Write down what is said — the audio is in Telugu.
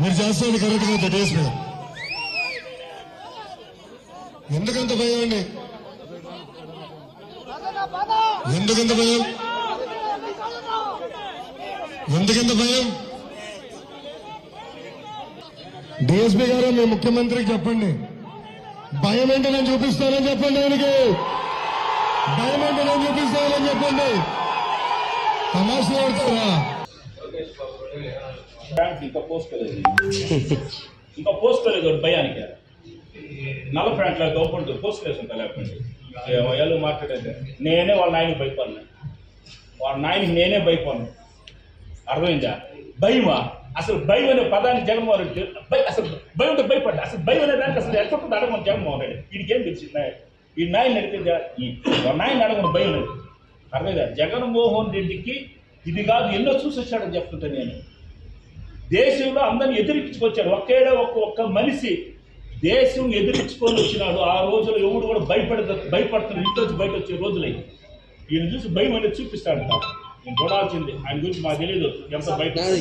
మీరు చేస్తుంది కరెక్ట్ గా డిఎస్పీ గారు ఎందుకంత భయం అండి ఎందుకంత భయం ఎందుకంత భయం డిఎస్పీ గారు మీ ముఖ్యమంత్రికి చెప్పండి భయం ఏంటో నేను చూపిస్తానని చెప్పండి ఆయనకి భయం ఏంటో నేను చూపిస్తానని చెప్పండి తమాషలు ఆడతారా ప్యాంట్ ఇంకా పోసుకోలేదు ఇంకా పోసుకోలేదు వాడు భయానికి నల్ల ప్యాంట్లో దోపంటు పోసుకోలేసుంటా లేకపోతే ఎవరు మాట్లాడేది నేనే వాళ్ళ నాయనకి భయపడను వాళ్ళ నాయనకి నేనే భయపడను అర్థమైందా భయమా అసలు భయం అనే పదాన్ని జగన్మోహన్ రెడ్డి భయ అసలు భయం ఉంటే భయపడ్డా అసలు భయం అనే దానికి అసలు ఎట్లుంటుంది అడగమని జగన్మోహన్ రెడ్డి వీడికి ఏం తెలిసింది ఈ నాయన అడిగితే ఈ వాళ్ళ నాయన అడగమని భయం లేదు అర్థమైందా జగన్మోహన్ రెడ్డికి ఇది కాదు ఎన్నో చూసి వచ్చాడని చెప్తుంటా నేను దేశంలో అందరిని ఎదిరించుకొచ్చాడు ఒకేడే ఒక్క ఒక్క మనిషి దేశం ఎదిరించుకొని వచ్చినాడు ఆ రోజులు ఎవడు కూడా భయపడ భయపడుతున్నాడు ఇంటి వచ్చి బయట వచ్చే రోజులై ఈయన చూసి భయం అనేది చూపిస్తాడు నేను చూడాల్సింది ఆయన గురించి మాకు తెలియదు ఎంత బయట